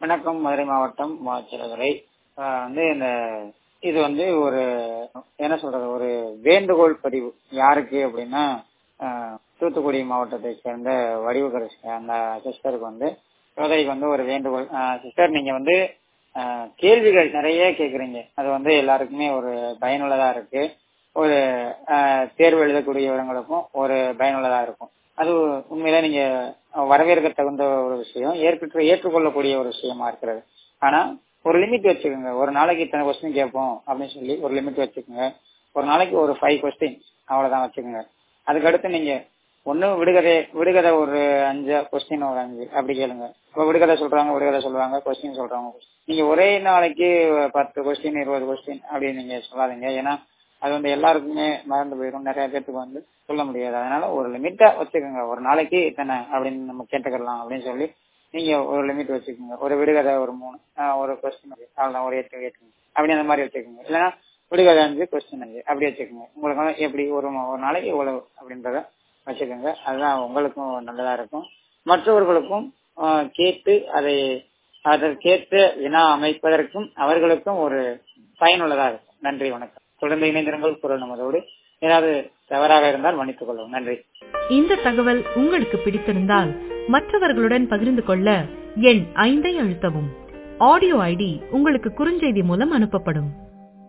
வணக்கம் மதுரை மாவட்டம் மாச்சிலதுரை வந்து இந்த இது வந்து ஒரு என்ன சொல்றது ஒரு வேண்டுகோள் பதிவு யாருக்கு அப்படின்னா ஆஹ், தூத்துக்குடி மாவட்டத்தை சேர்ந்த வடிவுகரசி அந்த சிஸ்டருக்கு வந்து சோதரிக்கு வந்து ஒரு வேண்டுகோள் சிஸ்டர் நீங்க வந்து ஆஹ், கேள்விகள் நிறைய கேக்குறீங்க அது வந்து எல்லாருக்குமே ஒரு பயனுள்ளதா இருக்கு ஒரு ஆஹ், தேர்வு எழுதக்கூடியவங்களுக்கும் ஒரு பயனுள்ளதா இருக்கும் அது உண்மையில நீங்க வரவேற்க தகுந்த ஒரு விஷயம் ஏற்று ஏற்றுக்கொள்ளக்கூடிய ஒரு விஷயமா இருக்கிறது ஆனா ஒரு லிமிட் வச்சுக்கோங்க ஒரு நாளைக்கு இத்தனை கொஸ்டின் கேட்போம் அப்படின்னு சொல்லி ஒரு லிமிட் வச்சுக்கோங்க ஒரு நாளைக்கு ஒரு ஃபைவ் கொஸ்டின் அவ்வளவுதான் வச்சுக்கோங்க அதுக்கடுத்து நீங்க ஒண்ணு விடுகதை விடுகதை ஒரு அஞ்சு கொஸ்டின் ஒரு அஞ்சு அப்படி கேளுங்க இப்ப விடுகதை சொல்றாங்க விடுகதை சொல்லுவாங்க கொஸ்டின் சொல்றாங்க நீங்க ஒரே நாளைக்கு பத்து கொஸ்டின் இருபது கொஸ்டின் அப்படி நீங்க சொல்லாதீங்க ஏன்னா அது வந்து எல்லாருக்குமே மறந்து போயிடும் நிறைய பேத்துக்கு வந்து சொல்ல முடியாது அதனால ஒரு லிமிட்டா வச்சுக்கோங்க ஒரு நாளைக்கு இத்தனை அப்படின்னு நம்ம கேட்டுக்கலாம் அப்படின்னு சொல்லி நீங்க ஒரு லிமிட் வச்சுக்கோங்க ஒரு விடுகதை ஒரு மூணு ஆஹ் ஒரு கொஸ்டின் அவ்வளவுதான் ஒரு எட்டு எட்டு அப்படி அந்த மாதிரி வச்சுக்கோங்க இல்லைன்னா விடுகதை அஞ்சு கொஸ்டின் அஞ்சு அப்படி வச்சுக்கோங்க உங்களுக்கு வந்து எப்படி ஒரு ம- ஒரு நாளைக்கு இவ்வளவு அப்படின்றத வச்சுக்கோங்க அதுதான் உங்களுக்கும் நல்லதா இருக்கும் மற்றவர்களுக்கும் ஆஹ் கேட்டு அதை அதற்கேற்ற வினா அமைப்பதற்கும் அவர்களுக்கும் ஒரு பயனுள்ளதா இருக்கும் நன்றி வணக்கம் தொடர்ந்து இணைந்திருங்கள் குரல் நமதோடு ஏதாவது தவறாக இருந்தால் மன்னித்துக் கொள்ளவும் நன்றி இந்த தகவல் உங்களுக்கு பிடித்திருந்தால் மற்றவர்களுடன் பகிர்ந்து கொள்ள எண் ஐந்தை அழுத்தவும் ஆடியோ ஐடி உங்களுக்கு குறுஞ்செய்தி மூலம் அனுப்பப்படும்